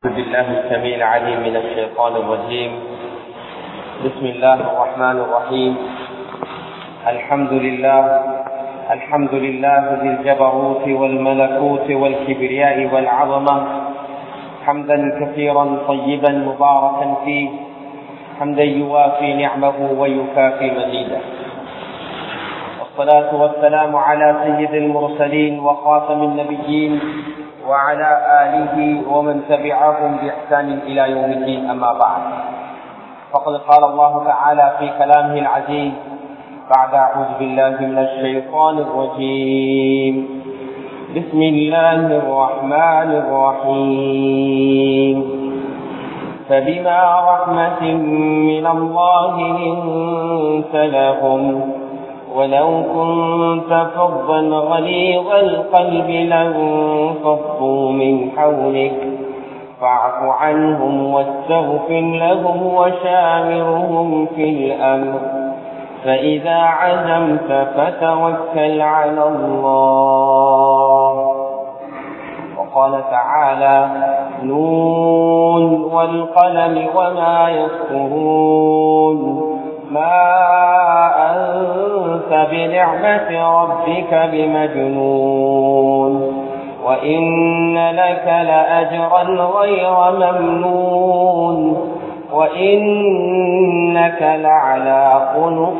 بالله السميع العليم من الشيطان الرجيم بسم الله الرحمن الرحيم الحمد لله الحمد لله ذي الجبروت والملكوت والكبرياء والعظمة حمدا كثيرا طيبا مباركا فيه حمدا يوافي نعمه ويكافي مزيده والصلاة والسلام على سيد المرسلين وخاتم النبيين وعلى آله ومن تبعهم بإحسان إلى يوم الدين أما بعد فقد قال الله تعالى في كلامه العزيز بعد أعوذ بالله من الشيطان الرجيم بسم الله الرحمن الرحيم فبما رحمة من الله لنت لهم ولو كنت فظا غليظ القلب لانفضوا من حولك فاعف عنهم واستغفر لهم وشاورهم في الأمر فإذا عزمت فتوكل على الله وقال تعالى نون والقلم وما يسطرون ما أنت بنعمة ربك بمجنون وإن لك لأجرا غير ممنون وإنك لعلى خلق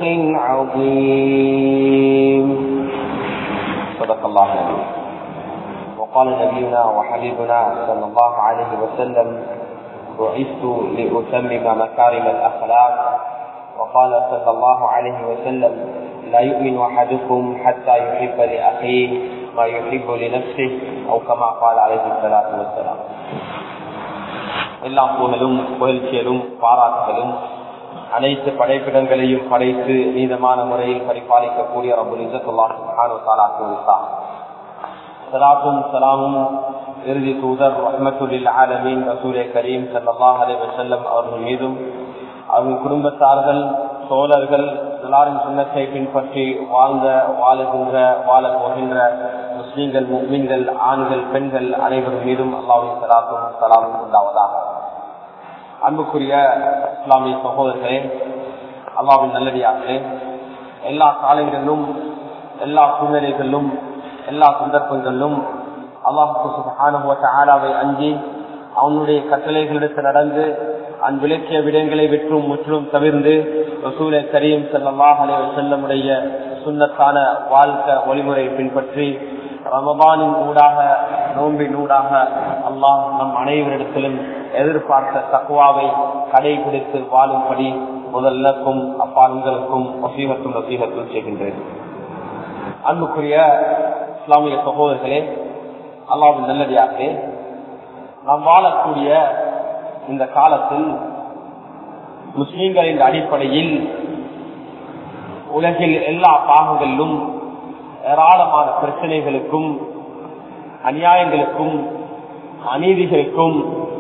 عظيم صدق الله العظيم وقال نبينا وحبيبنا صلى الله عليه وسلم بعثت لأتمم مكارم الأخلاق وقال صلى الله عليه وسلم لا يؤمن أحدكم حتى يحب لأخيه ما يحب لنفسه أو كما قال عليه الصلاة والسلام எல்லா புகழும் புகழ்ச்சியலும் பாராட்டுகளும் அனைத்து படைப்பிடங்களையும் படைத்து நீதமான முறையில் பரிபாலிக்கக்கூடிய ரபுல் இசத்துல்லாஹான் சலாத்தும் சலாமும் இறுதி தூதர் ரஹமத்துல்லில் ஆலமீன் ரசூலே கரீம் சல்லாஹ் அலி வசல்லம் அவர்கள் மீதும் அவங்க குடும்பத்தார்கள் சோழர்கள் எல்லாரின் சுண்ணத்தை பின்பற்றி வாழ்ந்த வாழுகின்ற வாழ போகின்ற முஸ்லீம்கள் முஸ்லீம்கள் ஆண்கள் பெண்கள் அனைவரும் மீதும் அல்லாவின் சலாத்தும் சலாமும் உண்டாவதாக அன்புக்குரிய இஸ்லாமிய சகோதரர்களே அல்லாவின் நல்லடியார்களே எல்லா காலங்களிலும் எல்லா சூழ்நிலைகளிலும் எல்லா சந்தர்ப்பங்களிலும் அல்லாஹு ஆலாவை அஞ்சி அவனுடைய கட்டளைகளிடத்து நடந்து அன் விளக்கிய விடயங்களை விற்றும் முற்றிலும் தவிர்ந்து ரசூலை கரீம் செல்லல்லாஹ் அலைவர் செல்லமுடைய சுண்ணத்தான வாழ்க்கை வழிமுறை பின்பற்றி ரமபானின் ஊடாக நோம்பின் ஊடாக அல்லாஹ் நம் அனைவரிடத்திலும் எதிர்பார்த்த தக்குவாவை கடைபிடித்து வாழும்படி முதல்லக்கும் அப்பான்களுக்கும் வசீகத்தும் வசீகத்தும் செய்கின்றேன் அன்புக்குரிய இஸ்லாமிய சகோதரர்களே அல்லாவின் நல்லடியாகவே நாம் வாழக்கூடிய இந்த காலத்தில் முஸ்லீம்களின் அடிப்படையில் உலகில் எல்லா பாகங்களிலும் ஏராளமான பிரச்சனைகளுக்கும் அநியாயங்களுக்கும் அநீதிகளுக்கும்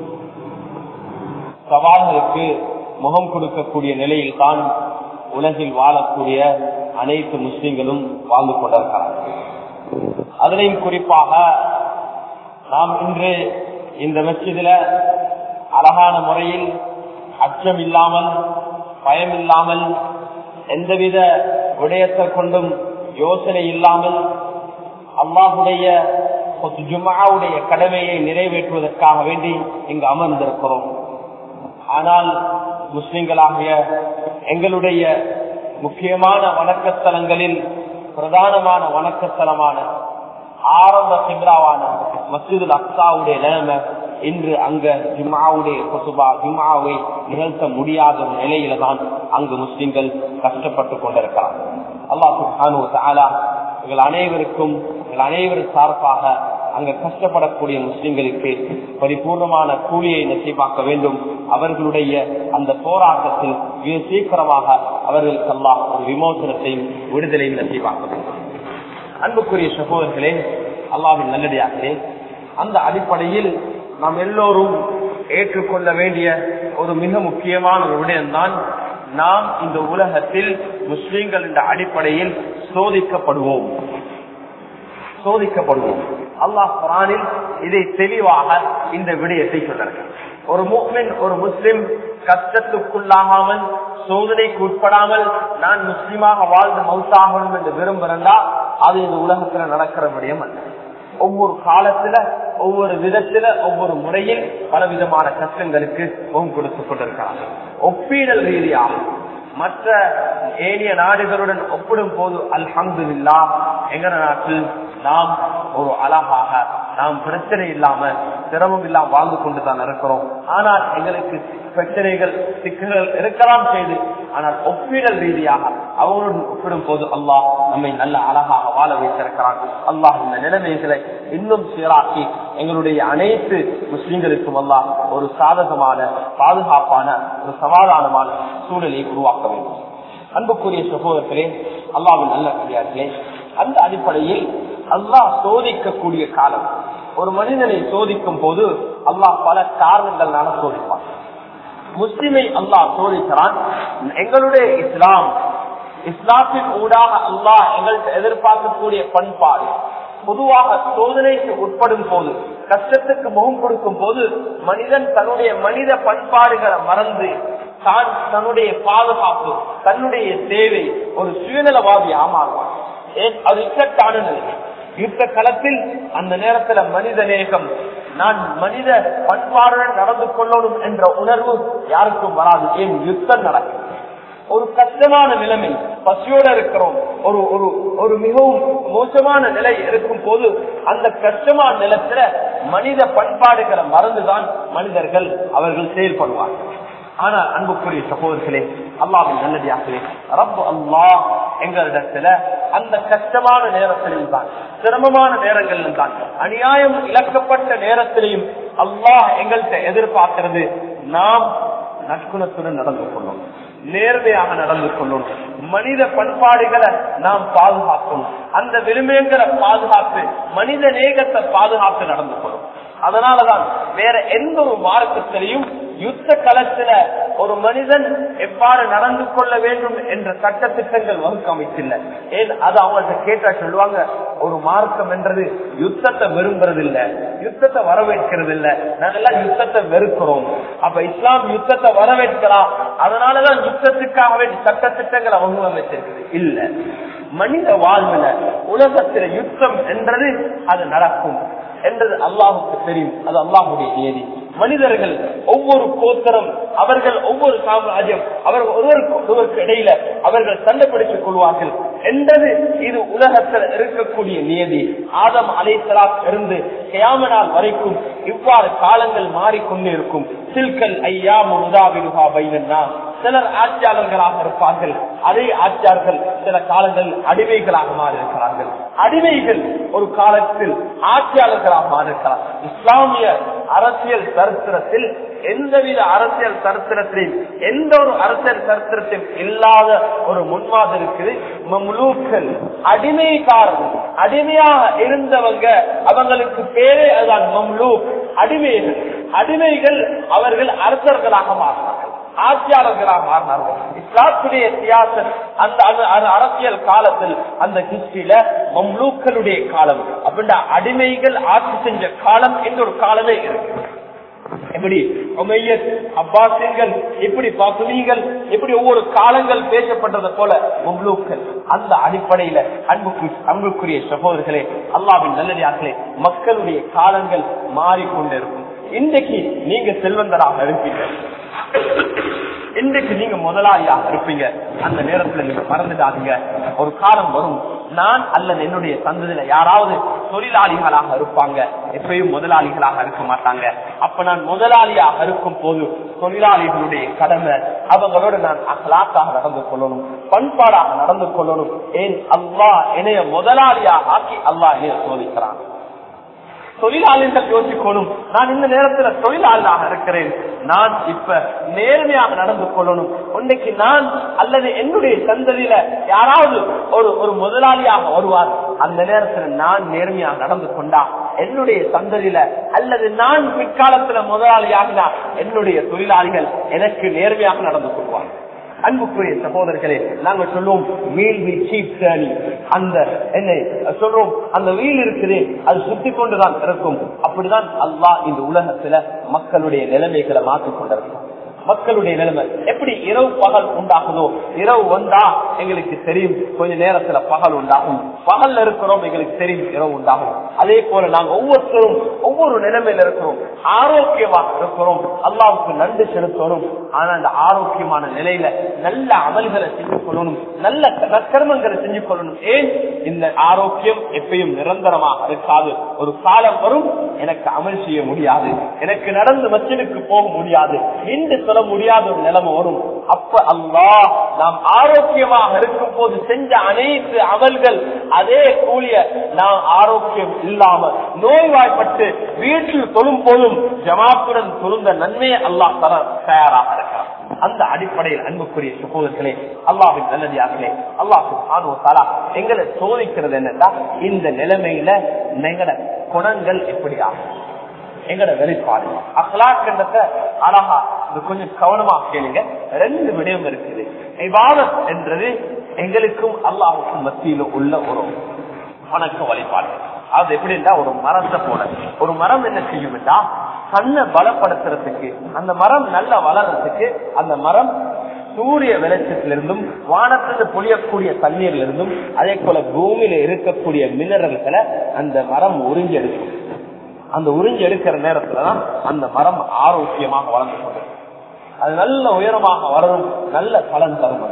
சவால்களுக்கு முகம் கொடுக்கக்கூடிய நிலையில் தான் உலகில் வாழக்கூடிய அனைத்து முஸ்லிம்களும் வாழ்ந்து கொண்டிருக்கிறார்கள் அதனையும் குறிப்பாக நாம் இன்று இந்த மசிதில அழகான முறையில் அச்சம் இல்லாமல் பயம் இல்லாமல் எந்தவித விடயத்தை கொண்டும் யோசனை இல்லாமல் அல்லாஹுடைய ஜுமாவுடைய கடமையை நிறைவேற்றுவதற்காக வேண்டி இங்கு அமர்ந்திருக்கிறோம் ஆனால் முஸ்லிம்களாகிய எங்களுடைய முக்கியமான வணக்கஸ்தலங்களில் பிரதானமான வணக்கஸ்தலமான ஆரம்ப சிம்ராவான மசூதுல் அக்சாவுடைய நிலைமை இன்று அங்க ஜுமாவுடைய கொசுபா ஜுமாவை நிகழ்த்த முடியாத ஒரு நிலையில தான் அங்கு முஸ்லிம்கள் கஷ்டப்பட்டு கொண்டிருக்கிறார் அல்லாஹு எங்கள் அனைவருக்கும் எங்கள் அனைவரும் சார்பாக அங்க கஷ்டப்படக்கூடிய முஸ்லிம்களுக்கு பரிபூர்ணமான கூலியை நசீபாக்க வேண்டும் அவர்களுடைய அந்த போராட்டத்தில் மிக சீக்கிரமாக அவர்களுக்கு அல்லாஹ் ஒரு விமோசனத்தையும் விடுதலையும் நசீபாக்க வேண்டும் அன்புக்குரிய சகோதரர்களே அல்லாவின் நல்லடியார்களே அந்த அடிப்படையில் நாம் எல்லோரும் ஏற்றுக்கொள்ள வேண்டிய ஒரு மிக முக்கியமான ஒரு விடயம்தான் நாம் இந்த உலகத்தில் முஸ்லீம்கள் என்ற அடிப்படையில் சோதிக்கப்படுவோம் சோதிக்கப்படுவோம் அல்லாஹ் குரானில் இதை தெளிவாக இந்த விடயத்தை சொல்றாங்க ஒரு முஸ்லிம் ஒரு முஸ்லிம் கஷ்டத்துக்குள்ளாகாமல் சோதனைக்கு உட்படாமல் நான் முஸ்லிமாக வாழ்ந்து மவுத்தாகணும் என்று விரும்புகிறா அது இந்த உலகத்துல நடக்கிற விடயம் அல்ல ஒவ்வொரு காலத்துல ஒவ்வொரு விதத்துல ஒவ்வொரு முறையில் பலவிதமான கஷ்டங்களுக்கு முகம் கொடுத்துக் கொண்டிருக்கிறார்கள் ஒப்பீடல் ரீதியாக மற்ற ஏனைய நாடுகளுடன் ஒப்பிடும் போது அல்ஹம்துல்லா எங்க நாட்டில் நாம் ஒரு அழகாக நாம் பிரச்சனை இல்லாம சிரமம் இல்லாம வாழ்ந்து கொண்டுதான் இருக்கிறோம் ஆனால் எங்களுக்கு பிரச்சனைகள் சிக்கல்கள் இருக்கலாம் செய்து ஆனால் ஒப்பிடல் ரீதியாக அவங்களுடன் ஒப்பிடும் போது அல்லாஹ் நம்மை நல்ல அழகாக வாழ வைத்திருக்கிறான் அல்லாஹ் இந்த நிலைமைகளை இன்னும் சீராக்கி எங்களுடைய அனைத்து முஸ்லிம்களுக்கும் அல்லாஹ் ஒரு சாதகமான பாதுகாப்பான ஒரு சமாதானமான சூழலை உருவாக்க வேண்டும் அன்புக்குரிய சகோதரர்களே அல்லாவின் நல்ல கையார்களே அந்த அடிப்படையில் அல்லாஹ் சோதிக்கக்கூடிய காலம் ஒரு மனிதனை சோதிக்கும் போது அல்லாஹ் பல காரணங்கள்னால சோதிப்பான் முஸ்லிமை அல்லாஹ் சோதிக்கிறான் எங்களுடைய இஸ்லாம் இஸ்லாத்தின் ஊடாக அல்லாஹ் எங்கள்கிட்ட எதிர்பார்க்கக்கூடிய பண்பாடு பொதுவாக சோதனைக்கு உட்படும் போது கஷ்டத்துக்கு முகம் கொடுக்கும் போது மனிதன் தன்னுடைய மனித பண்பாடுகளை மறந்து தான் தன்னுடைய பாதுகாப்பு தன்னுடைய தேவை ஒரு சுயநலவாதி ஆமாறுவான் ஏன் அது இக்கட்டான நிலை யுத்த களத்தில் அந்த நேரத்துல மனித நேகம் நான் மனித பண்பாடுடன் நடந்து கொள்ளணும் என்ற உணர்வு யாருக்கும் வராது ஏன் யுத்தம் நடக்கும் ஒரு கஷ்டமான நிலைமை பசியோட இருக்கிறோம் ஒரு ஒரு ஒரு மிகவும் மோசமான நிலை இருக்கும் போது அந்த கஷ்டமான நிலத்துல மனித பண்பாடுகளை மறந்துதான் மனிதர்கள் அவர்கள் செயல்படுவார்கள் ஆனால் அன்புக்குரிய சகோதரர்களே அல்லாவின் நல்லடியாகவே ரப் அல்லாஹ் எங்களிடத்துல அந்த கஷ்டமான நேரத்திலும் தான் சிரமமான நேரங்களிலும் தான் அநியாயம் இழக்கப்பட்ட நேரத்திலையும் அல்லாஹ் எங்கள்கிட்ட எதிர்பார்க்கிறது நாம் நற்குணத்துடன் நடந்து கொள்ளும் நேர்மையாக நடந்து கொள்ளணும் மனித பண்பாடுகளை நாம் பாதுகாக்கணும் அந்த விரும்பியங்களை பாதுகாத்து மனித நேகத்தை பாதுகாத்து நடந்து கொள்ளும் அதனாலதான் வேற எந்த ஒரு மார்க்கத்திலையும் யுத்த களத்துல ஒரு மனிதன் எவ்வாறு நடந்து கொள்ள வேண்டும் என்ற சட்ட திட்டங்கள் வகுக்க அமைச்சில்ல ஏன் அது அவங்கள்ட்ட கேட்டா சொல்லுவாங்க ஒரு மார்க்கம் என்றது யுத்தத்தை விரும்புறது இல்ல யுத்தத்தை வரவேற்கிறது இல்ல நாங்கெல்லாம் யுத்தத்தை வெறுக்கிறோம் அப்ப இஸ்லாம் யுத்தத்தை வரவேற்கலாம் அதனாலதான் யுத்தத்துக்காக வேண்டி சட்ட திட்டங்களை அவங்க அமைச்சிருக்குது இல்ல மனித வாழ்வுல உலகத்துல யுத்தம் என்றது அது நடக்கும் என்றது அல்லாஹுக்கு தெரியும் அது அல்லாஹுடைய நியதி மனிதர்கள் ஒவ்வொரு கோத்தரம் அவர்கள் ஒவ்வொரு சாம்ராஜ்யம் அவர்கள் ஒருவருக்கு ஒருவருக்கு இடையில அவர்கள் சண்டைப்படுத்திக் கொள்வார்கள் என்றது இது உலகத்தில் இருக்கக்கூடிய நியதி ஆதம் அலைத்தலாப் இருந்து கியாமனால் வரைக்கும் இவ்வாறு காலங்கள் மாறிக்கொண்டே இருக்கும் சில்கல் ஐயா முதாவிருகா பைனன்னா சிலர் ஆட்சியாளர்களாக இருப்பார்கள் அதே ஆட்சியாளர்கள் சில காலங்களில் அடிமைகளாக மாறியிருக்கிறார்கள் அடிமைகள் ஒரு காலத்தில் ஆட்சியாளர்களாக மாறியிருக்கிறார் இஸ்லாமிய அரசியல் சரித்திரத்தில் எந்தவித அரசியல் சரித்திரத்திலும் எந்த ஒரு அரசியல் சரித்திரத்திலும் இல்லாத ஒரு முன்மாதிரி இருக்குது மம்லூக்கள் அடிமைக்காரர்கள் அடிமையாக இருந்தவங்க அவங்களுக்கு பேரே அதுதான் மம்லூக் அடிமைகள் அடிமைகள் அவர்கள் அரசர்களாக மாறினார்கள் ஆட்சியாளர்களாக மாறினார்கள் இஸ்லாத்துடைய தியாசன் அந்த அந்த அரசியல் காலத்தில் அந்த ஹிஸ்டரியில மம்லூக்களுடைய காலம் அப்படின்னா அடிமைகள் ஆட்சி செஞ்ச காலம் என்ற ஒரு காலமே இருக்கு எப்படி உமையத் அப்பாசியர்கள் இப்படி பசுமீகள் இப்படி ஒவ்வொரு காலங்கள் பேசப்பட்டது போல மும்லூக்கள் அந்த அடிப்படையில அன்புக்கு அன்புக்குரிய சகோதரர்களே அல்லாவின் நல்லடியார்களே மக்களுடைய காலங்கள் மாறிக்கொண்டிருக்கும் இன்றைக்கு நீங்க செல்வந்தராக இருப்பீங்க இன்றைக்கு நீங்க முதலாளியாக இருப்பீங்க அந்த நேரத்துல நீங்க மறந்துடாதீங்க ஒரு காலம் வரும் நான் அல்லது என்னுடைய சந்ததியில யாராவது தொழிலாளிகளாக இருப்பாங்க எப்பயும் முதலாளிகளாக இருக்க மாட்டாங்க அப்ப நான் முதலாளியாக இருக்கும் போது தொழிலாளிகளுடைய கடமை அவங்களோட நான் அகலாக்காக நடந்து கொள்ளணும் பண்பாடாக நடந்து கொள்ளணும் ஏன் அல்லா என்னைய முதலாளியாக ஆக்கி அல்லா என்னைய சோதிக்கிறான் தொழிலாளர்கள் யோசிக்கணும் நான் இந்த நேரத்துல தொழிலாளராக இருக்கிறேன் நான் இப்ப நேர்மையாக நடந்து கொள்ளணும் இன்னைக்கு நான் அல்லது என்னுடைய சந்ததியில யாராவது ஒரு ஒரு முதலாளியாக வருவார் அந்த நேரத்துல நான் நேர்மையாக நடந்து கொண்டா என்னுடைய சந்ததியில அல்லது நான் பிற்காலத்துல முதலாளியாகினா என்னுடைய தொழிலாளிகள் எனக்கு நேர்மையாக நடந்து கொள்வார் அன்புக்குரிய சகோதரர்களே நாங்கள் சொல்லுவோம் வீல் வி சீப் டேர்னி அந்த என்ன சொல்றோம் அந்த வீல் இருக்குது அது சுத்தி கொண்டுதான் இருக்கும் அப்படிதான் அல்லாஹ் இந்த உலகத்துல மக்களுடைய நிலைமைகளை மாற்றிக் கொண்டிருக்கும் மக்களுடைய நிலைமை எப்படி இரவு பகல் உண்டாகுதோ இரவு வந்தா எங்களுக்கு தெரியும் கொஞ்ச நேரத்துல பகல் உண்டாகும் பகல்ல இருக்கிறோம் எங்களுக்கு தெரியும் இரவு உண்டாகும் அதே போல நாங்க ஒவ்வொருத்தரும் ஒவ்வொரு நிலைமையில இருக்கிறோம் ஆரோக்கியமாக இருக்கிறோம் அல்லாவுக்கு நன்றி செலுத்தணும் ஆனா அந்த ஆரோக்கியமான நிலையில நல்ல அமல்களை செஞ்சு கொள்ளணும் நல்ல நற்கர்மங்களை செஞ்சு கொள்ளணும் ஏன் இந்த ஆரோக்கியம் எப்பயும் நிரந்தரமாக இருக்காது ஒரு காலம் வரும் எனக்கு அமல் செய்ய முடியாது எனக்கு நடந்து மச்சனுக்கு போக முடியாது என்று சொல்ல முடியாத ஒரு நிலைமை வரும் அப்ப அல்லா நாம் ஆரோக்கியமாக இருக்கும் போது செஞ்ச அனைத்து அமல்கள் அதே கூலிய நாம் ஆரோக்கியம் இல்லாம நோய்வாய்ப்பட்டு வீட்டில் தொழும் போதும் ஜமாத்துடன் தொழுந்த நன்மையை அல்லாஹ் தர தயாராக இருக்கிறார் அந்த அடிப்படையில் அன்புக்குரிய சகோதரர்களே அல்லாவின் நல்லதியார்களே அல்லாஹு எங்களை சோதிக்கிறது என்னன்னா இந்த நிலைமையில எங்கட குணங்கள் எப்படி ஆகும் எங்கட வெளிப்பாடு அஹ்லாக் என்றத அழகா இது கொஞ்சம் கவனமா கேளுங்க ரெண்டு விடயம் இருக்குது இபாதத் என்றது எங்களுக்கும் அல்லாஹுக்கும் மத்தியில உள்ள ஒரு வணக்க வழிபாடு அது எப்படின்னா ஒரு மரத்தை போல ஒரு மரம் என்ன செய்யும்னா கண்ணை பலப்படுத்துறதுக்கு அந்த மரம் நல்லா வளர்றதுக்கு அந்த மரம் சூரிய வெளிச்சத்திலிருந்தும் வானத்திலிருந்து பொழியக்கூடிய தண்ணீர்ல இருந்தும் அதே போல பூமியில இருக்கக்கூடிய மினரல்களை அந்த மரம் உறிஞ்சி எடுக்கும் அந்த உறிஞ்சி எடுக்கிற நேரத்துலதான் அந்த மரம் ஆரோக்கியமாக வளர்ந்து கொண்டு அது நல்ல உயரமாக வளரும் நல்ல பலன் தரும்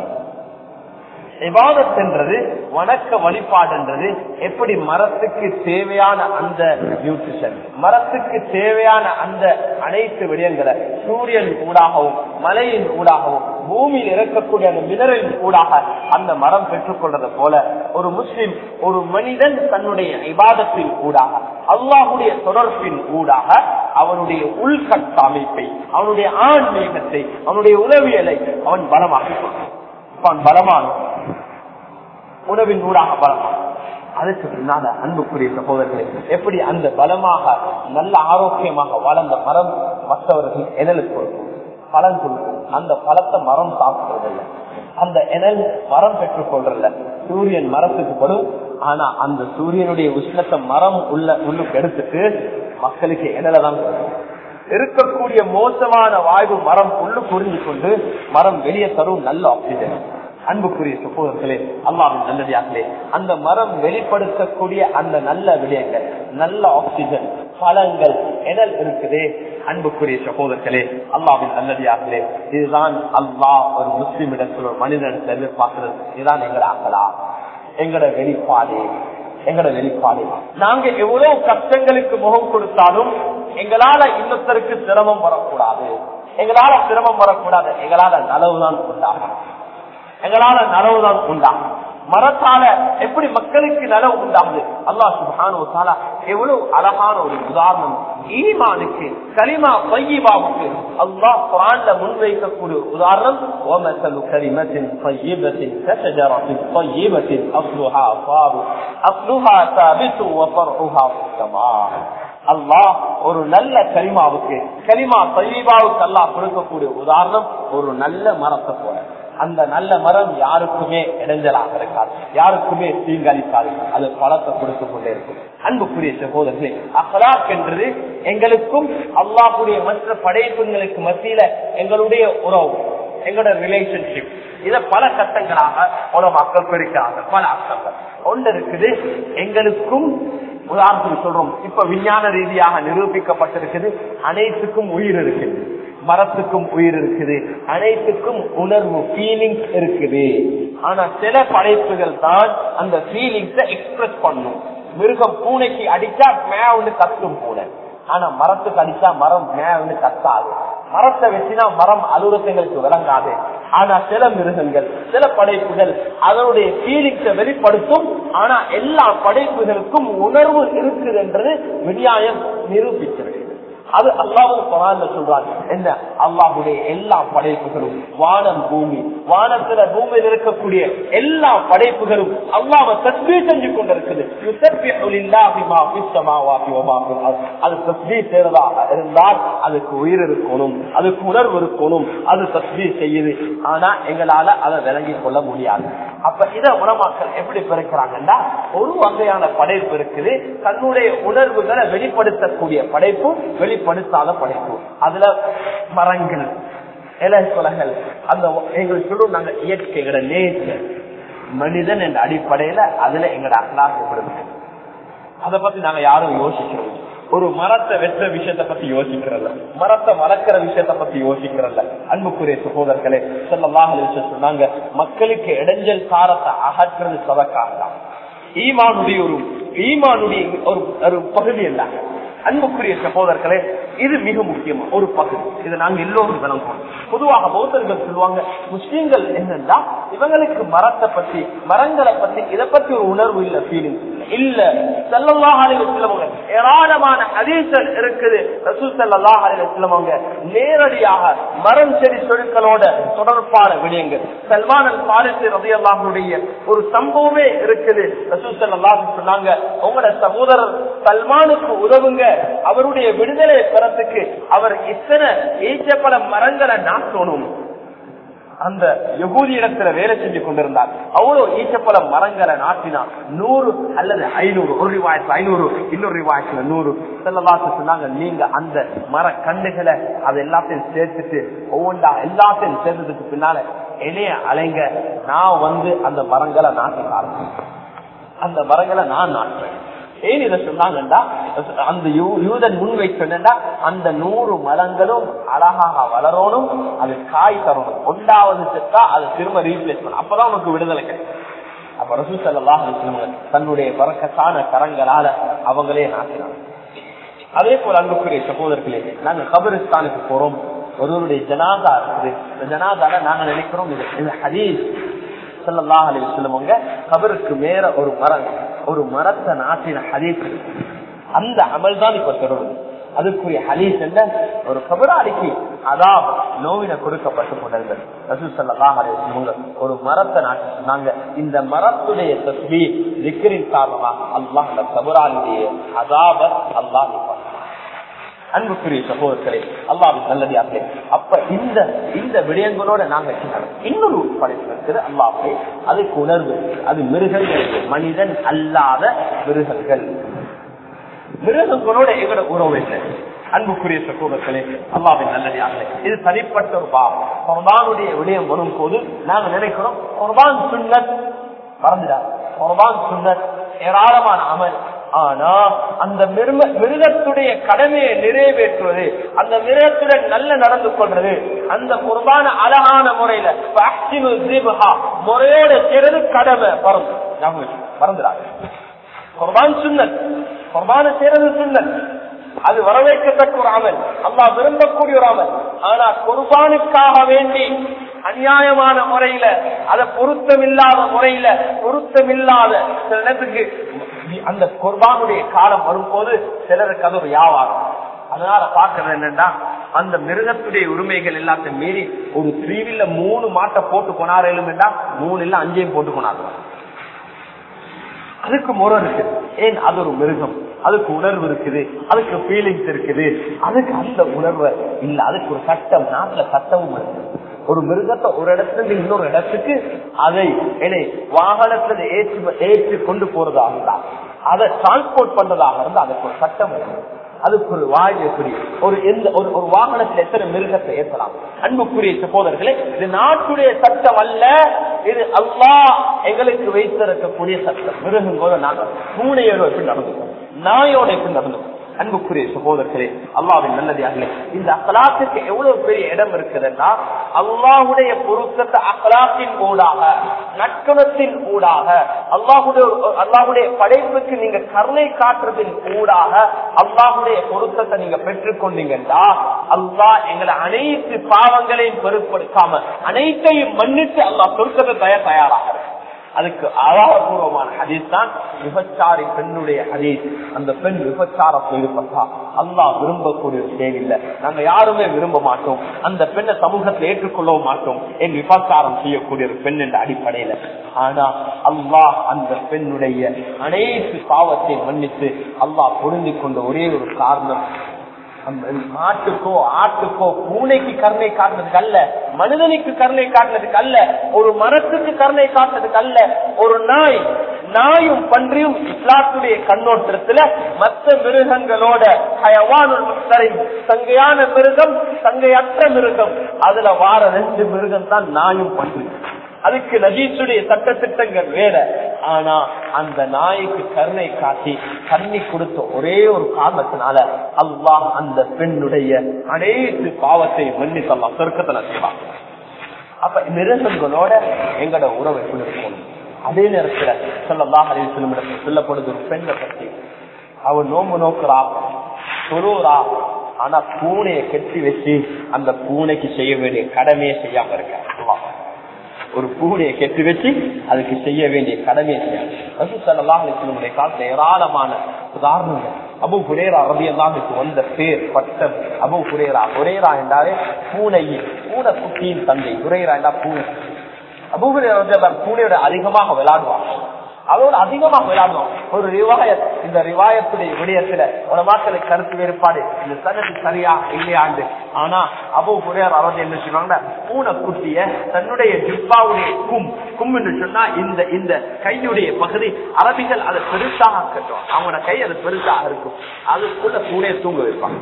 விவாதத்தின்றது வணக்க வழிபாடுன்றது எப்படி மரத்துக்கு தேவையான அந்த நியூட்ரிஷன் மரத்துக்கு தேவையான அந்த அனைத்து விடயங்களை சூரியன் ஊடாகவும் மலையின் ஊடாகவும் பூமியில் இறக்கக்கூடிய அந்த மினரின் ஊடாக அந்த மரம் பெற்றுக்கொள்றது போல ஒரு முஸ்லிம் ஒரு மனிதன் தன்னுடைய இபாதத்தின் ஊடாக அல்லாஹுடைய தொடர்பின் ஊடாக அவனுடைய உள்கட்டமைப்பை அவனுடைய ஆன்மீகத்தை அவனுடைய உளவியலை அவன் பலமாக்கிக் கொள்வான் அவன் பலமான உணவின் ஊடாக பலமான அதுக்கு பின்னால அன்புக்குரிய சகோதரர்களே எப்படி அந்த பலமாக நல்ல ஆரோக்கியமாக வளர்ந்த மரம் மற்றவர்கள் எனலுக்கு கொடுக்கும் பலன் கொடுக்கும் அந்த பழத்தை மரம் சாப்பிடுறதில்லை அந்த எனல் மரம் பெற்றுக் கொள்றதில்ல சூரியன் மரத்துக்கு படும் ஆனா அந்த சூரியனுடைய உஷ்ணத்தை மரம் உள்ள உள்ளுக்கு எடுத்துட்டு மக்களுக்கு எனலை தான் கொடுக்கும் இருக்கக்கூடிய மோசமான வாய்வு மரம் உள்ளு புரிஞ்சு கொண்டு மரம் வெளியே தரும் நல்ல ஆக்சிஜன் அன்புக்குரிய சகோதரர்களே அல்லாவின் நல்லதாகலே அந்த மரம் வெளிப்படுத்தக்கூடிய அந்த நல்ல விடயங்கள் நல்ல ஆக்சிஜன் பழங்கள் எனல் இருக்குதே அன்புக்குரிய சகோதரர்களே அல்லாவின் நல்லதாகலே இதுதான் அல்லாஹ் ஒரு முஸ்லிம் இடத்தில் ஒரு மனிதனிடத்தில் எதிர்பார்க்கிறது இதுதான் எங்களை ஆகலா எங்களோட வெளிப்பாடு எங்களோட வெளிப்பாடு நாங்க எவ்வளவு கஷ்டங்களுக்கு முகம் கொடுத்தாலும் எங்களால இன்னொருத்தருக்கு சிரமம் வரக்கூடாது எங்களால சிரமம் வரக்கூடாது எங்களால நலவுதான் உண்டாகும் எங்களால நலவுதான் உண்டாகும் மரத்தால எப்படி மக்களுக்கு நலவு உண்டாகுது அல்லாஹ் சுபானு எவ்வளவு அழகான ஒரு உதாரணம் ஈமானுக்கு கலிமா பையிபாவுக்கு அல்லாஹ் குரான்ல முன்வைக்கக்கூடிய உதாரணம் ஓமசலு கலிமத்தின் பையிபத்தின் கஷஜரத்தின் பையிபத்தின் அப்லுஹா பாரு அப்லுஹா சாபித்து வஃபர்ஹா உத்தமா அல்லாஹ் ஒரு நல்ல கலிமாவுக்கு கலிமா பையிபாவுக்கு அல்லாஹ் கொடுக்கக்கூடிய உதாரணம் ஒரு நல்ல மரத்தை போல அந்த நல்ல மரம் யாருக்குமே இடைஞ்சலாக இருக்காது யாருக்குமே தீங்கழிக்காது அது பழத்தை கொடுத்து கொண்டே இருக்கும் அன்புக்குரிய சகோதரர்களே அஹ்லாக் என்றது எங்களுக்கும் அல்லாஹுடைய மற்ற படைப்புங்களுக்கு மத்தியில எங்களுடைய உறவு எங்களோட ரிலேஷன்ஷிப் இத பல கட்டங்களாக உல மக்கள் பிரிக்கிறாங்க பல அர்த்தங்கள் ஒன்று இருக்குது எங்களுக்கும் உதாரணத்துக்கு சொல்றோம் இப்ப விஞ்ஞான ரீதியாக நிரூபிக்கப்பட்டிருக்குது அனைத்துக்கும் உயிர் இருக்குது மரத்துக்கும் உயிர் இருக்குது அனைத்துக்கும் உணர்வு ஃபீலிங்ஸ் இருக்குது ஆனா சில படைப்புகள் தான் அந்த ஃபீலிங்ஸ எக்ஸ்பிரஸ் பண்ணும் மிருகம் பூனைக்கு அடிச்சா மேவுன்னு கத்தும் பூனை ஆனா மரத்துக்கு அடிச்சா மரம் மேவுன்னு கத்தாது மரத்தை வச்சுனா மரம் அலுவலகங்களுக்கு விளங்காது ஆனா சில மிருகங்கள் சில படைப்புகள் அதனுடைய ஃபீலிங்ஸை வெளிப்படுத்தும் ஆனா எல்லா படைப்புகளுக்கும் உணர்வு இருக்குது என்றது விஞ்ஞானம் நிரூபிக்கிறது அது அல்லாவும் குரான்ல சொல்றாங்க என்ன அல்லாஹுடைய எல்லா படைப்புகளும் வானம் பூமி வானத்துல பூமியில் இருக்கக்கூடிய எல்லா படைப்புகளும் அல்லாஹ் தஸ்மீ செஞ்சு கொண்டிருக்குது யுஸப்பிஹு லில்லாஹி மா ஃபிஸ் ஸமாவாத்தி வ மா ஃபில் அர்த். அது தஸ்மீ செய்யறதாக இருந்தால் அதுக்கு உயிர் இருக்கணும் அதுக்கு உணர்வு இருக்கணும் அது தஸ்மீ செய்யுது ஆனா எங்களால அதை விளங்கிக் கொள்ள முடியாது அப்ப இத உணமாக்கள் எப்படி பிறக்கிறாங்கன்னா ஒரு வகையான படைப்பு இருக்குது தன்னுடைய உணர்வுகளை வெளிப்படுத்தக்கூடிய படைப்பு வெளிப்படுத்தாத படைப்பு அதுல மரங்கள் இலை கொலைகள் அந்த எங்களுக்கு சொல்லுவோம் நாங்க இயற்கைகள நேச்சர் மனிதன் என்ற அடிப்படையில அதுல எங்கட அகலாசப்படுது அதை பத்தி நாங்க யாரும் யோசிக்கிறோம் ஒரு மரத்தை வெற்ற விஷயத்தை பத்தி யோசிக்கிறல்ல மரத்தை வளர்க்கிற விஷயத்தை பத்தி யோசிக்கிறல்ல அன்புக்குரிய சகோதரர்களே சொல்லலாம் சொன்னாங்க மக்களுக்கு இடைஞ்சல் காரத்தை அகற்றுறது சதக்காக ஈமானுடைய ஒரு ஈமானுடைய ஒரு ஒரு பகுதி அல்ல அன்புக்குரிய சகோதரர்களே இது மிக முக்கியமா ஒரு பகுதி இதை நாங்க எல்லோரும் விளங்குவோம் பொதுவாக பௌத்தர்கள் சொல்லுவாங்க முஸ்லீம்கள் என்னன்னா இவங்களுக்கு மரத்தை பத்தி மரங்களை பத்தி இதை பத்தி ஒரு உணர்வு இல்ல ஃபீலிங் இல்ல செல்லவாக ஏராளமான ஹதீசல் இருக்குது ரசூல் செல்லல்லாஹ் அலிவங்க நேரடியாக மரம் செடி சொற்களோட தொடர்பான விடயங்கள் சல்மான் அல் பாரிசி ரதியல்லாஹுடைய ஒரு சம்பவமே இருக்குது ரசூல் செல்லல்லாஹ் சொன்னாங்க உங்களோட சகோதரர் சல்மானுக்கு உதவுங்க அவருடைய விடுதலை பெறத்துக்கு அவர் இத்தனை ஈச்சப்பட மரங்களை நாட்டணும் அந்த யகூதி இடத்துல வேலை செஞ்சு கொண்டிருந்தார் அவ்வளவு ஈச்சப்பழ மரங்களை நாட்டினார் நூறு அல்லது ஐநூறு ஒரு ரிவாயத்துல ஐநூறு இன்னொரு ரிவாயத்துல நூறு செல்லவாசு சொன்னாங்க நீங்க அந்த மர கண்டுகளை அது எல்லாத்தையும் சேர்த்துட்டு ஒவ்வொன்றா எல்லாத்தையும் சேர்த்ததுக்கு பின்னால என்னைய அலைங்க நான் வந்து அந்த மரங்களை நாட்டி ஆரம்பிச்சேன் அந்த மரங்களை நான் நாட்டுறேன் ஏன் இதை சொன்னாங்கண்டா அந்த யூதன் முன் வைக்கணும்டா அந்த நூறு மரங்களும் அழகாக வளரணும் அது காய் தரணும் ஒன்றாவது செத்தா அது திரும்ப ரீப்ளேஸ் பண்ணும் அப்பதான் உனக்கு விடுதலை கிடைக்கும் அப்ப ரசூ சல்லாஹ் தன்னுடைய பறக்கத்தான கரங்களால அவங்களே நாட்டினாங்க அதே போல அன்புக்குரிய சகோதரர்களே நாங்க கபரிஸ்தானுக்கு போறோம் ஒருவருடைய ஜனாதா இருக்குது இந்த ஜனாதால நாங்க நினைக்கிறோம் இது இது ஹதீஸ் சல்லாஹ் அலி சொல்லுவாங்க கபருக்கு மேல ஒரு மரம் ஒரு மரத்தை நாட்டின ஹதீஸ் அந்த அமல் தான் இப்ப தொடருது அதுக்குரிய ஹலீஸ் என்ன ஒரு கபராளிக்கு அதான் நோவின கொடுக்கப்பட்டு கொண்டிருந்தது ரசூல் ஸல்லல்லாஹு அலைஹி வஸல்லம் ஒரு மரத்தை நாட்டி சொன்னாங்க இந்த மரத்துடைய தஸ்பீ திக்ரின் காரணமாக அல்லாஹ் அந்த கபராளியுடைய அதாப அல்லாஹ் நிப்பாட்டுவான். அன்புக்குரிய சகோதரர்களே அல்லாவின் நல்லதாகவே அப்ப இந்த இந்த விடயங்களோட நாங்க செய்யணும். இன்னொரு படைப்பு இருக்குது அல்லாஹே அதுக்கு உணர்வு அது மிருகங்கள் மனிதன் அல்லாத மிருகங்கள் மிருகங்களோட எங்களோட உறவு என்ன அன்புக்குரிய சகோதரர்களே அல்லாவின் நல்லதாக இது தனிப்பட்ட ஒரு பாவம் குர்பானுடைய விடயம் வரும் போது நாங்க நினைக்கிறோம் குர்பான் சுன்னத் மறந்துடா குர்பான் சுன்னத் ஏராளமான அமல் ஆனா அந்த மிருக மிருகத்துடைய கடமையை நிறைவேற்றுவது அந்த மிருகத்துடன் நல்ல நடந்து கொள்றது அந்த குர்பான அழகான முறையில vaccine zibha, முறையோட செய்யறது கடமை பறந்து மறந்துடாது குர்பான் சுன்னத் குர்பான செய்யறது சுன்னத் அது வரவேற்கத்தக்க ஒரு அமல் அல்லா விரும்பக்கூடிய ஒரு அமல் ஆனா குர்பானுக்காக வேண்டி அநியாயமான முறையில அத பொருத்தமில்லாத முறையில பொருத்தமில்லாத சில நேரத்துக்கு அந்த குர்பானுடைய காலம் வரும்போது சிலருக்கு அது ஒரு வியாபாரம் அதனால பாக்குறது என்னன்னா அந்த மிருகத்துடைய உரிமைகள் எல்லாத்தையும் மீறி ஒரு த்ரீவில்ல மூணு மாட்டை போட்டு கொண்டாடும் மூணு இல்ல அஞ்சையும் போட்டு கொண்டாடுவாங்க அதுக்கு முறை இருக்கு ஏன் அது ஒரு மிருகம் அதுக்கு உணர்வு இருக்குது அதுக்கு ஃபீலிங்ஸ் இருக்குது அதுக்கு அந்த உணர்வு இல்ல அதுக்கு ஒரு சட்டம் நாட்டுல சட்டமும் இருக்கு ஒரு மிருகத்தை ஒரு இடத்துல இருந்து இன்னொரு இடத்துக்கு அதை என்ன வாகனத்துல ஏற்றி ஏற்றி கொண்டு போறதாக இருந்தா அதை டிரான்ஸ்போர்ட் பண்றதாக இருந்தா அதுக்கு ஒரு சட்டம் இருக்கு அதுக்கு ஒரு வாய் எப்படி ஒரு எந்த ஒரு ஒரு வாகனத்தில் எத்தனை மிருகத்தை ஏற்றலாம் அன்புக்குரிய சகோதரர்களே இது நாட்டுடைய சட்டம் அல்ல இது அல்லாஹ் எங்களுக்கு வைத்திருக்கக்கூடிய சட்டம் மிருகங்களோட நாங்கள் பூனையோட எப்படி நடந்துக்கணும் நாயோட எப்படி நடந்துக்கணும் அன்புக்குரிய சகோதரர்களே அல்லாவின் நல்லதாக இந்த அகலாத்துக்கு எவ்வளவு பெரிய இடம் இருக்குதுன்னா அல்லாஹுடைய பொருத்தத்தை அகலாத்தின் ஊடாக நட்குணத்தின் ஊடாக அல்லாஹுடைய அல்லாஹுடைய படைப்புக்கு நீங்க கருணை காட்டுறதின் ஊடாக அல்லாஹுடைய பொருத்தத்தை நீங்க பெற்றுக்கொண்டீங்கன்னா அல்லாஹ் எங்களை அனைத்து பாவங்களையும் பொருட்படுத்தாம அனைத்தையும் மன்னித்து அல்லாஹ் சொர்க்கத்தை தயார் தயாராக அதுக்கு ஆதாரபூர்வமான ஹதீஸ் தான் விபச்சாரி பெண்ணுடைய ஹதீஸ் அந்த பெண் விபச்சாரத்தை ஈடுபட்டா அல்லாஹ் விரும்பக்கூடிய விஷயம் இல்லை நாங்க யாருமே விரும்ப மாட்டோம் அந்த பெண்ணை சமூகத்தை ஏற்றுக்கொள்ளவும் மாட்டோம் என் விபச்சாரம் செய்யக்கூடிய ஒரு பெண் என்ற அடிப்படையில ஆனா அல்லாஹ் அந்த பெண்ணுடைய அனைத்து பாவத்தை மன்னித்து அல்லாஹ் பொருந்தி கொண்ட ஒரே ஒரு காரணம் மாட்டுக்கோ ஆட்டுக்கோ பூனைக்கு கருணை காட்டுறதுக்கு அல்ல மனிதனுக்கு கருணை காட்டுறதுக்கு அல்ல ஒரு மரத்துக்கு கருணை காட்டுறதுக்கு அல்ல ஒரு நாய் நாயும் பன்றியும் இஸ்லாத்துடைய கண்ணோட்டத்துல மற்ற மிருகங்களோட ஹயவானுல் முஸ்தரின் சங்கையான மிருகம் சங்கையற்ற மிருகம் அதுல வார ரெண்டு மிருகம் தான் நாயும் பன்றியும் அதுக்கு நஜீசுடைய சட்ட திட்டங்கள் வேற ஆனா அந்த நாய்க்கு கருணை காட்டி தண்ணி கொடுத்த ஒரே ஒரு காரணத்தினால அல்லாஹ் அந்த பெண்ணுடைய அனைத்து பாவத்தை மன்னித்தல்லாம் சொர்க்கத்துல செய்வான் அப்ப மிருகங்களோட எங்கட உறவை எப்படி இருக்கணும் அதே நேரத்துல சொல்லலாம் அறிவிச்சலும் சொல்லப்படுது ஒரு பெண்ணை பற்றி அவ நோம்பு நோக்குறா சொல்லுறா ஆனா பூனையை கெட்டி வச்சு அந்த பூனைக்கு செய்ய வேண்டிய கடமையை செய்யாம இருக்க ஒரு பூனையை கெட்டு வச்சு அதுக்கு செய்ய வேண்டிய கடமையை செய்யணும் காலத்துல ஏராளமான உதாரணங்கள் அபு குரேரா ரபியல்லாமுக்கு வந்த பேர் பட்டம் அபு குரேரா குரேரா என்றாலே பூனை பூனை குட்டியின் தந்தை குரேரா என்றா பூனை அபு குரேரா பூனையோட அதிகமாக விளையாடுவாங்க அதோட அதிகமாக விளையாடுவோம் ஒரு ரிவாயத் இந்த ரிவாயத்துடைய விடயத்துல உலமாக்களை கருத்து வேறுபாடு இந்த சனது சரியா இல்லையாண்டு ஆனா அபு குரையார் அவர் என்ன சொல்லுவாங்க பூனைக்குட்டிய தன்னுடைய ஜிப்பாவுடைய கும் கும் என்று சொன்னா இந்த இந்த கையுடைய பகுதி அரபிகள் அதை பெருசாக கட்டுவாங்க அவங்களோட கை அது பெருசாக இருக்கும் அதுக்குள்ள பூனையை தூங்க வைப்பாங்க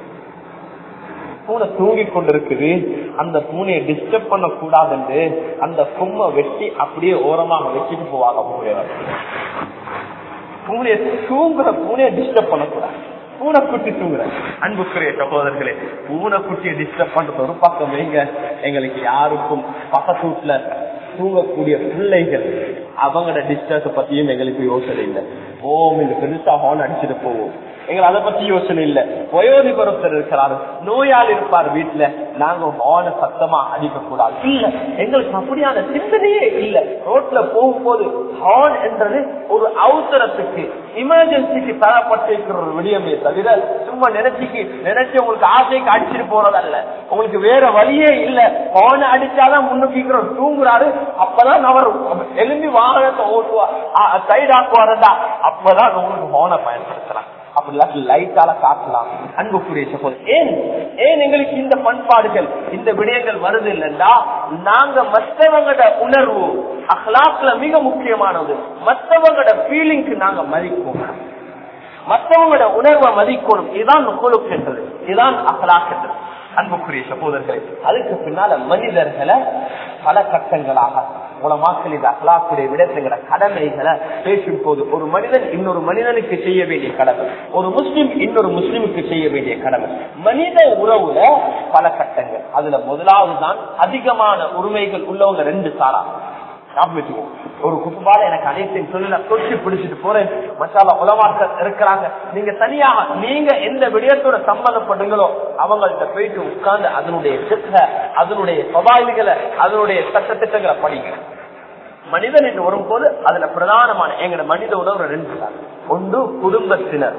பூனை தூங்கி கொண்டிருக்குது அந்த பூனையை டிஸ்டர்ப் பண்ண கூடாதுன்னு அந்த கும்மை வெட்டி அப்படியே ஓரமாக வச்சுட்டு போவாங்க பூனையை பூனையை தூங்குற பூனையை டிஸ்டர்ப் பண்ணக்கூடாது பூனைக்குட்டி தூங்குற அன்புக்குரிய சகோதரர்களே பூனைக்குட்டியை டிஸ்டர்ப் பண்றது ஒரு பக்கம் வைங்க எங்களுக்கு யாருக்கும் பக்கத்து வீட்டுல தூங்கக்கூடிய பிள்ளைகள் அவங்களோட டிஸ்டர்ஸ் பத்தியும் எங்களுக்கு யோசனை இல்லை ஓம் இந்த பெருசா ஹோன் அடிச்சுட்டு போவோம் எங்களுக்கு அதை பத்தி யோசனை இல்ல வயோதிபருத்தர் இருக்கிறாரு நோயாளி இருப்பார் வீட்டுல நாங்க ஹான சத்தமா அடிக்க கூடாது இல்ல எங்களுக்கு அப்படியான சிந்தனையே இல்ல ரோட்ல போகும்போது ஹார்ன் என்றது ஒரு அவசரத்துக்கு எமர்ஜென்சிக்கு தரப்பட்டிருக்கிற ஒரு விடயமே தவிர சும்மா நினைச்சுக்கு நினைச்சு உங்களுக்கு ஆசைக்கு அடிச்சுட்டு போறதல்ல உங்களுக்கு வேற வழியே இல்ல ஹார்ன் அடிச்சாதான் முன்னுக்கு தூங்குறாரு அப்பதான் அவர் எழும்பி வாகனத்தை ஓட்டுவா சைடாக்குவாருடா அப்பதான் உங்களுக்கு ஹோனை பயன்படுத்தலாம் அப்படி இல்லாட்டி லைட்டால காட்டலாம் அன்புக்குரிய சகோதரர் ஏன் ஏன் எங்களுக்கு இந்த பண்பாடுகள் இந்த விடயங்கள் வருது இல்லைன்னா நாங்க மற்றவங்களோட உணர்வு அஹ்லாக்ல மிக முக்கியமானது மற்றவங்களோட ஃபீலிங்க்கு நாங்க மதிப்போம் மற்றவங்களோட உணர்வை மதிக்கணும் இதுதான் நுகலுக்கு என்றது இதுதான் அஹ்லாக் என்றது அன்புக்குரிய சகோதரர்களே அதுக்கு பின்னால மனிதர்களை பல கட்டங்களாக உலமாக்கள் இது அகலாக்குடைய விடத்துங்கிற கடமைகளை பேசும் போது ஒரு மனிதன் இன்னொரு மனிதனுக்கு செய்ய வேண்டிய கடமை ஒரு முஸ்லிம் இன்னொரு முஸ்லிமுக்கு செய்ய வேண்டிய கடமை மனித உறவுல பல கட்டங்கள் அதுல முதலாவது தான் அதிகமான உரிமைகள் உள்ளவங்க ரெண்டு சாரா ஒரு குடும்பால எனக்கு அனைத்தையும் சொல்லல தொட்டு பிடிச்சிட்டு போறேன் மசாலா உலமாக்கள் இருக்கிறாங்க நீங்க தனியாக நீங்க எந்த விடயத்தோட சம்பந்தப்படுங்களோ அவங்கள்ட்ட போயிட்டு உட்கார்ந்து அதனுடைய சித்த அதனுடைய சவால்களை அதனுடைய சட்டத்திட்டங்களை படிங்க மனிதன் என்று வரும்போது அதுல பிரதானமான எங்களோட மனித உணவு ரெண்டு தான் ஒன்று குடும்பத்தினர்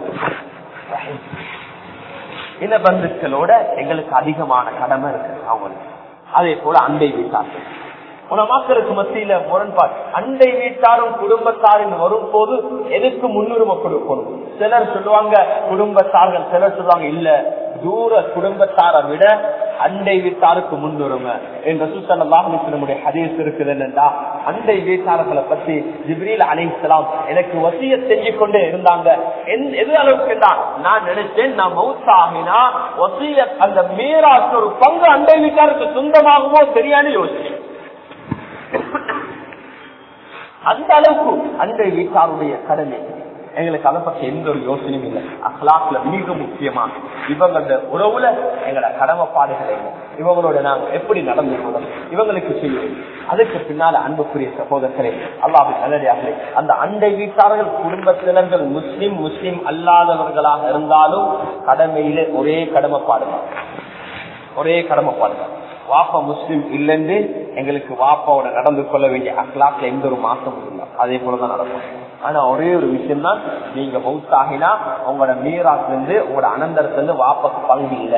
இன பந்துக்களோட எங்களுக்கு அதிகமான கடமை இருக்கு அவங்களுக்கு அதே போல அண்டை வீட்டார்கள் உலமாக்களுக்கு மத்தியில முரண்பாடு அண்டை வீட்டாரும் குடும்பத்தாரும் வரும் போது எதுக்கு முன்னுரிமை கொடுக்கணும் சிலர் சொல்லுவாங்க குடும்பத்தார்கள் சிலர் சொல்லுவாங்க இல்ல தூர குடும்பத்தாரை விட அண்டை வீட்டாருக்கு முன்னுரிமை என்ற சுத்தனுடைய ஹதீஸ் இருக்குது என்னன்னா அண்டை வீட்டாளர்களை பத்தி ஜிப்ரீல் அலிஸ்லாம் எனக்கு வசிய செஞ்சு கொண்டே இருந்தாங்க எது அளவுக்கு நான் நினைச்சேன் நான் மவுத்தாகினா வசிய அந்த மீராக்கு ஒரு பங்கு அண்டை வீட்டாருக்கு சொந்தமாகவோ சரியான யோசிச்சேன் அந்த அளவுக்கு அண்டை வீட்டாருடைய கடமை எங்களுக்கு அதை பற்றி எந்த ஒரு யோசனையும் இல்லை அஹ்லாக்ல மிக முக்கியமா இவங்களோட உறவுல எங்களோட கடமைப்பாடுகள் என்ன இவங்களோட நாங்க எப்படி நடந்து கொள்ளணும் இவங்களுக்கு செய்யும் அதுக்கு பின்னால அன்புக்குரிய சகோதரர்களே அல்லாஹு நல்லடியார்களே அந்த அண்டை வீட்டார்கள் குடும்பத்தினர்கள் முஸ்லிம் முஸ்லிம் அல்லாதவர்களாக இருந்தாலும் கடமையில ஒரே கடமைப்பாடுதான் ஒரே கடமைப்பாடுதான் வாப்ப முஸ்லிம் இல்லைன்னு எங்களுக்கு வாப்பாவோட நடந்து கொள்ள வேண்டிய அக்லாக்ல எந்த ஒரு மாற்றமும் இல்லை அதே போலதான் நடக்கும் ஆனா ஒரே ஒரு விஷயம் தான் நீங்க மவுத்தாகினா உங்களோட மீராத்துல இருந்து உங்களோட அனந்தரத்துல இருந்து வாப்பாக்கு பங்கு இல்ல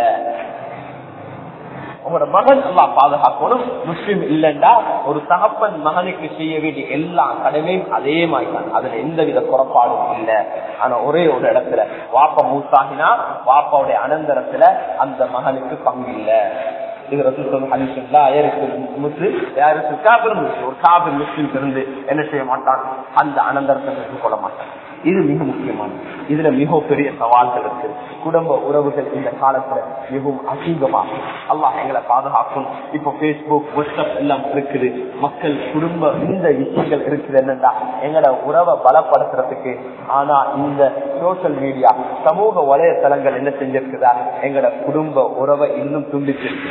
உங்களோட மகன் எல்லாம் பாதுகாக்கணும் முஸ்லீம் இல்லைண்டா ஒரு தகப்பன் மகனுக்கு செய்ய வேண்டிய எல்லா கடமையும் அதே மாதிரி தான் அதுல எந்த வித குறைபாடும் இல்லை ஆனா ஒரே ஒரு இடத்துல வாப்பா மூத்தாகினா வாப்பாவுடைய அனந்தரத்துல அந்த மகனுக்கு பங்கு இல்லை இது ரசூல் ஹதீஸ்ல யாருக்கு முஸ்லிம் யாருக்கு காபிர் முஸ்லிம் ஒரு காபிர் முஸ்லிம் இருந்து என்ன செய்ய மாட்டான் அந்த அனந்தரத்தை பெற்றுக் கொள்ள மாட்டான் இது மிக முக்கியமானது இதுல மிக பெரிய சவால்கள் இருக்கு குடும்ப உறவுகள் இந்த காலத்துல மிகவும் அசீகமாகும் அல்லாஹ் எங்களை பாதுகாக்கும் இப்போ பேஸ்புக் வாட்ஸ்அப் எல்லாம் இருக்குது மக்கள் குடும்ப இந்த விஷயங்கள் இருக்குது என்னன்னா எங்களோட உறவை பலப்படுத்துறதுக்கு ஆனா இந்த சோசியல் மீடியா சமூக வலைதளங்கள் என்ன செஞ்சிருக்குதா எங்களோட குடும்ப உறவை இன்னும் துண்டிச்சிருக்கு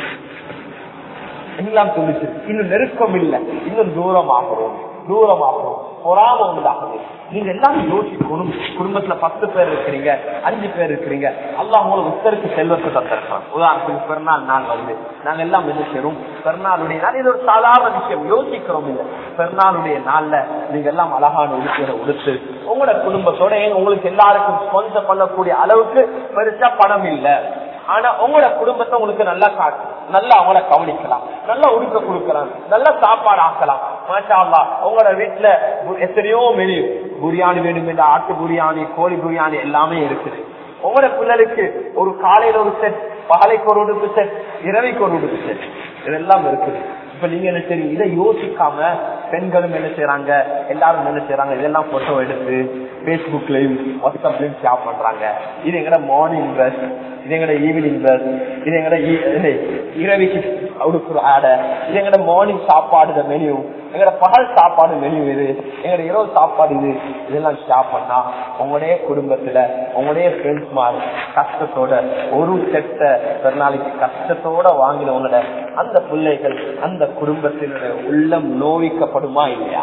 எல்லாம் துண்டிச்சு இன்னும் நெருக்கம் இல்லை இன்னும் தூரம் ஆகிறோம் தூரம் ஆகிறோம் பொறாம உண்டாகுது நீங்க எல்லாம் யோசிக்கணும் குடும்பத்துல பத்து பேர் இருக்கிறீங்க அஞ்சு பேர் இருக்கிறீங்க அல்லா மூலம் உத்தருக்கு செல்வத்தை தந்திருக்கிறோம் உதாரணத்துக்கு பிறநாள் நாள் வந்து நாங்க எல்லாம் என்ன செய்யறோம் பிறநாளுடைய நாள் இது ஒரு சாதாரண விஷயம் யோசிக்கிறோம் இல்ல பிறநாளுடைய நாள்ல நீங்க எல்லாம் அழகான உடுப்புகளை உடுத்து உங்களோட குடும்பத்தோட ஏன் உங்களுக்கு எல்லாருக்கும் ஸ்பான்சர் பண்ணக்கூடிய அளவுக்கு பெருசா பணம் இல்லை ஆனா உங்களோட குடும்பத்தை உங்களுக்கு நல்லா காட்டு நல்லா அவங்கள கவனிக்கலாம் நல்லா உடுக்க கொடுக்கலாம் நல்ல சாப்பாடு ஆக்கலாம் மாஷா அல்லா உங்களோட வீட்டுல எத்தனையோ மெனு பிரியாணி வேணும் இந்த ஆட்டு பிரியாணி கோழி பிரியாணி எல்லாமே இருக்குது உங்களோட பிள்ளைகளுக்கு ஒரு காலையில ஒரு செட் பகலைக்கு ஒரு உடுப்பு செட் இரவைக்கு ஒரு உடுப்பு செட் இதெல்லாம் இருக்குது இப்ப நீங்க என்ன சரி இதை யோசிக்காம பெண்களும் என்ன செய்யறாங்க எல்லாரும் என்ன செய்யறாங்க இதெல்லாம் போட்டோ எடுத்து பேஸ்புக்லயும் வாட்ஸ்அப்லயும் ஷேர் பண்றாங்க இது எங்கட மார்னிங் ட்ரெஸ் இது எங்கட ஈவினிங் ட்ரெஸ் இது எங்கட இரவிக்கு உடுக்குற ஆடை இது எங்கட மார்னிங் சாப்பாடு மெனு எங்கட பகல் சாப்பாடு மெனு இது எங்கட இரவு சாப்பாடு இது இதெல்லாம் ஷேர் பண்ணா உங்களுடைய குடும்பத்துல உங்களுடைய ஃப்ரெண்ட்ஸ் மாதிரி கஷ்டத்தோட ஒரு செட்ட பெருநாளைக்கு கஷ்டத்தோட வாங்கினவங்களோட அந்த பிள்ளைகள் அந்த குடும்பத்தினுடைய உள்ளம் நோவிக்கப்படுமா இல்லையா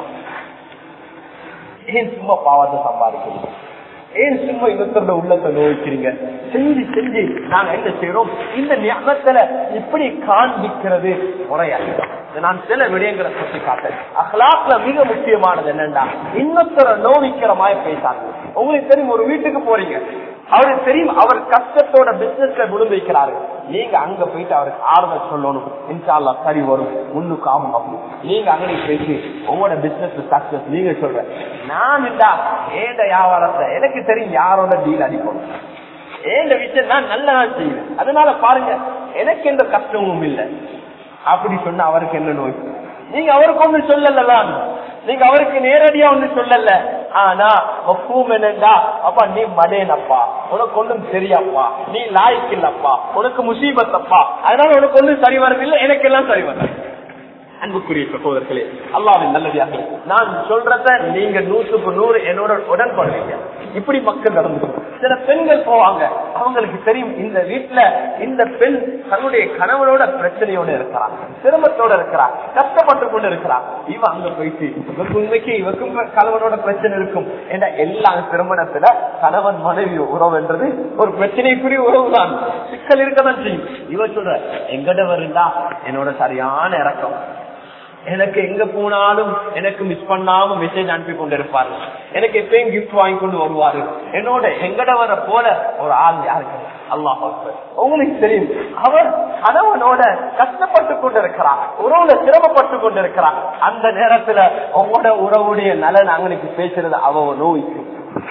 ஏன் சும்மா பாவத்தை சம்பாதிக்கிறீங்க ஏன் சும்மா இன்னொருத்தரோட உள்ளத்தை நோய்க்கிறீங்க செஞ்சு செஞ்சு நாங்க என்ன செய்யறோம் இந்த ஞாபகத்துல இப்படி காண்பிக்கிறது முறையாக நான் சில விடயங்களை சுட்டி காட்டேன் அஹ்லாக்ல மிக முக்கியமானது என்னன்னா இன்னொருத்தரை நோவிக்கிற மாதிரி பேசாங்க உங்களுக்கு தெரியும் ஒரு வீட்டுக்கு போறீங்க அவருக்கு தெரியும் அவர் கஷ்டத்தோட பிசினஸ்ல விழுந்து வைக்கிறாரு நீங்க அங்க போயிட்டு அவருக்கு ஆறுதல் சொல்லணும் இன்ஷால்லா சரி வரும் முன்னுக்கு ஆகும் அப்படி நீங்க அங்கே போயிட்டு உங்களோட பிசினஸ் சக்சஸ் நீங்க சொல்ற நான் இல்லா ஏண்ட வியாபாரத்தை எனக்கு தெரியும் யாரோட டீல் அடிக்கணும் ஏண்ட விஷயம் நான் நல்ல நாள் செய்வேன் அதனால பாருங்க எனக்கு எந்த கஷ்டமும் இல்லை அப்படி சொன்ன அவருக்கு என்ன நோய் நீங்க அவருக்கு ஒண்ணு சொல்லலாம் நீங்க அவருக்கு நேரடியா ஒண்ணு சொல்லல ஆனா ஒப்பும் என்னண்டா அப்பா நீ மடேனப்பா உனக்கு ஒண்ணும் தெரியாப்பா நீ லாய்க்கு இல்லப்பா உனக்கு முசீபத்தப்பா அதனால உனக்கு ஒண்ணும் சரி வரதில்லை எனக்கு எல்லாம் சரி வர அன்புக்குரிய சகோதரர்களே அல்லாவின் நல்லதாக நான் சொல்றத நீங்க நூற்றுக்கு நூறு என்னோட உடன்படுவீங்க இப்படி மக்கள் நடந்து சில பெண்கள் போவாங்க அவங்களுக்கு தெரியும் இந்த வீட்டுல இந்த பெண் தன்னுடைய கணவனோட பிரச்சனையோட இருக்கிறா சிரமத்தோட இருக்கிறா கஷ்டப்பட்டு கொண்டு இருக்கிறா இவ அங்க போயிட்டு இவருக்கு உண்மைக்கு இவருக்கும் கணவனோட பிரச்சனை இருக்கும் ஏன்னா எல்லா திருமணத்துல கணவன் மனைவி உறவு என்றது ஒரு பிரச்சனைக்குரிய உறவு தான் சிக்கல் இருக்கதான் செய்யும் இவ சொல்ற எங்கட வருந்தா என்னோட சரியான இறக்கம் எனக்கு எங்க போனாலும் எனக்கு மிஸ் பண்ணாம மெசேஜ் அனுப்பி கொண்டு இருப்பாரு எனக்கு எப்பயும் கிஃப்ட் வாங்கி கொண்டு வருவாரு என்னோட எங்கட வர போல ஒரு ஆள் யாருக்கு அல்லாஹ் உங்களுக்கு தெரியும் அவர் கணவனோட கஷ்டப்பட்டு கொண்டு இருக்கிறார் உறவுல சிரமப்பட்டு கொண்டு இருக்கிறார் அந்த நேரத்துல உங்களோட உறவுடைய நலன் அவங்களுக்கு பேசுறது அவ நோய்க்கும்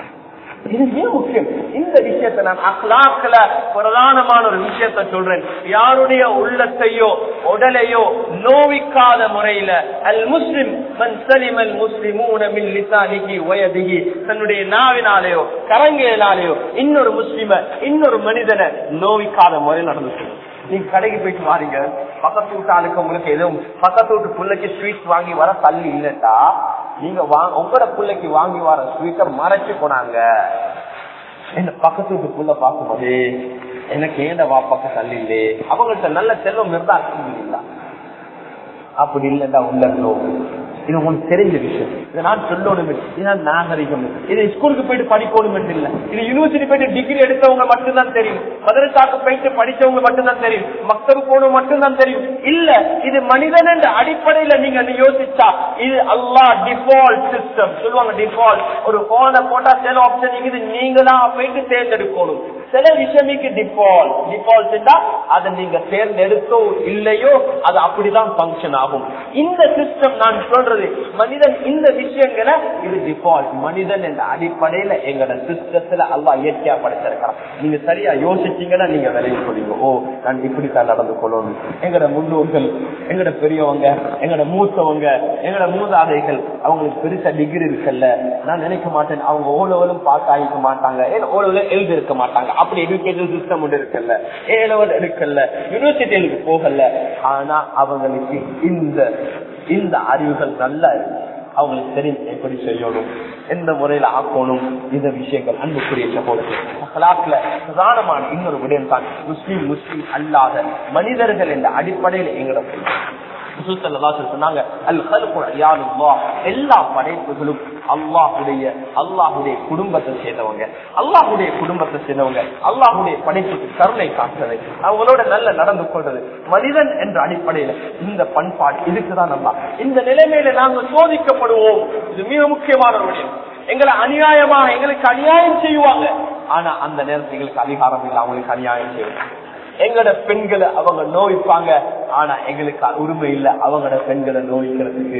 இது மிக முக்கியம் இந்த விஷயத்தை நான் அக்லாக்ல பிரதானமான ஒரு விஷயத்த சொல்றேன் யாருடைய உள்ளத்தையோ உடலையோ நோவிக்காத முறையில அல் முஸ்லிம் மன் சலிம் அல் முஸ்லிமூன மின் லிசானிகி வயதிகி தன்னுடைய நாவினாலேயோ கரங்கையினாலேயோ இன்னொரு முஸ்லிம இன்னொரு மனிதனை நோவிக்காத முறையில் நடந்து நீங்க கடைக்கு போயிட்டு வாரீங்க பக்கத்து வீட்டு ஆளுக்கு உங்களுக்கு எதுவும் பக்கத்து வீட்டு பிள்ளைக்கு ஸ்வீட் வாங்கி வர தள்ளி இல்லட்டா நீங்க உங்களோட பிள்ளைக்கு வாங்கி வர ஸ்வீட்டை மறைச்சு போனாங்க இந்த பக்கத்து வீட்டு புள்ள பார்க்கும்போது எனக்கு ஏண்ட வாப்பாக்கு தள்ளி இல்லையே அவங்கள்ட்ட நல்ல செல்வம் இருந்தா இல்ல அப்படி இல்லைண்டா உள்ள இது உங்களுக்கு தெரிஞ்ச விஷயம் இதை நான் சொல்லணும் இதுதான் நாகரிகம் இது ஸ்கூலுக்கு போயிட்டு படிக்கணும் இல்ல இது யூனிவர்சிட்டி போயிட்டு டிகிரி எடுத்தவங்க மட்டும்தான் தெரியும் மதரசாக்கு போயிட்டு படிச்சவங்க மட்டும்தான் தெரியும் மக்கள் போனவங்க மட்டும்தான் தெரியும் இல்ல இது மனிதன் என்ற அடிப்படையில நீங்க யோசிச்சா இது அல்லா டிஃபால்ட் சிஸ்டம் சொல்லுவாங்க டிஃபால்ட் ஒரு போனை போட்டா சில ஆப்ஷன் இது நீங்க தான் போயிட்டு தேர்ந்தெடுக்கணும் சில விஷயமிக்கு டிஃபால்ட் டிஃபால்ட் அதை நீங்க தேர்ந்தெடுத்தோ இல்லையோ அது அப்படிதான் பங்கன் ஆகும் இந்த சிஸ்டம் நான் சொல்றது மனிதன் இந்த விஷயங்களை இது டிஃபால்ட் மனிதன் என்ற அடிப்படையில எங்களோட சிஸ்டத்துல அல்லா இயற்கையா படைச்சிருக்கிறான் நீங்க சரியா யோசிச்சீங்கன்னா நீங்க விலையை சொல்லுங்க ஓ நான் இப்படித்தான் நடந்து கொள்ளணும் எங்களோட முன்னோர்கள் எங்களோட பெரியவங்க எங்களோட மூத்தவங்க எங்களோட மூதாதைகள் அவங்களுக்கு பெருசா டிகிரி இருக்குல்ல நான் நினைக்க மாட்டேன் அவங்க ஓலவலும் பாஸ் ஆகிக்க மாட்டாங்க ஓலவல எழுதி இருக்க மாட்டாங்க அப்படி எஜுகேஷன் சிஸ்டம் ஒன்று இருக்குல்ல ஏ லெவல் எடுக்கல யூனிவர்சிட்டிகளுக்கு போகல ஆனா அவங்களுக்கு இந்த இந்த அறிவுகள் நல்லா இருக்கு அவங்களுக்கு தெரியும் எப்படி செய்யணும் எந்த முறையில ஆக்கணும் இந்த விஷயங்கள் அன்புக்குரிய சகோதரர்களாக்ல பிரதானமான இன்னொரு விடயம் தான் முஸ்லீம் முஸ்லீம் அல்லாத மனிதர்கள் என்ற அடிப்படையில் எங்களை சொன்னாங்க எல்லா படைப்புகளும் அல்லாஹுடைய அல்லாஹுடைய குடும்பத்தை சேர்ந்தவங்க அல்லாஹுடைய குடும்பத்தை சேர்ந்தவங்க அல்லாஹுடைய படைப்புக்கு கருணை காட்டுறது அவங்களோட நல்ல நடந்து கொள்றது மனிதன் என்ற அடிப்படையில இந்த பண்பாடு இதுக்குதான் நல்லா இந்த நிலைமையில நாங்கள் சோதிக்கப்படுவோம் இது மிக முக்கியமான ஒரு விஷயம் எங்களை அநியாயமாக எங்களுக்கு அநியாயம் செய்வாங்க ஆனா அந்த நேரத்தில் எங்களுக்கு அதிகாரம் இல்லை அவங்களுக்கு அநியாயம் செய்வாங்க எங்கட பெண்களை அவங்க நோய்ப்பாங்க ஆனா எங்களுக்கு உரிமை இல்ல அவங்களோட பெண்களை நோய்க்கிறதுக்கு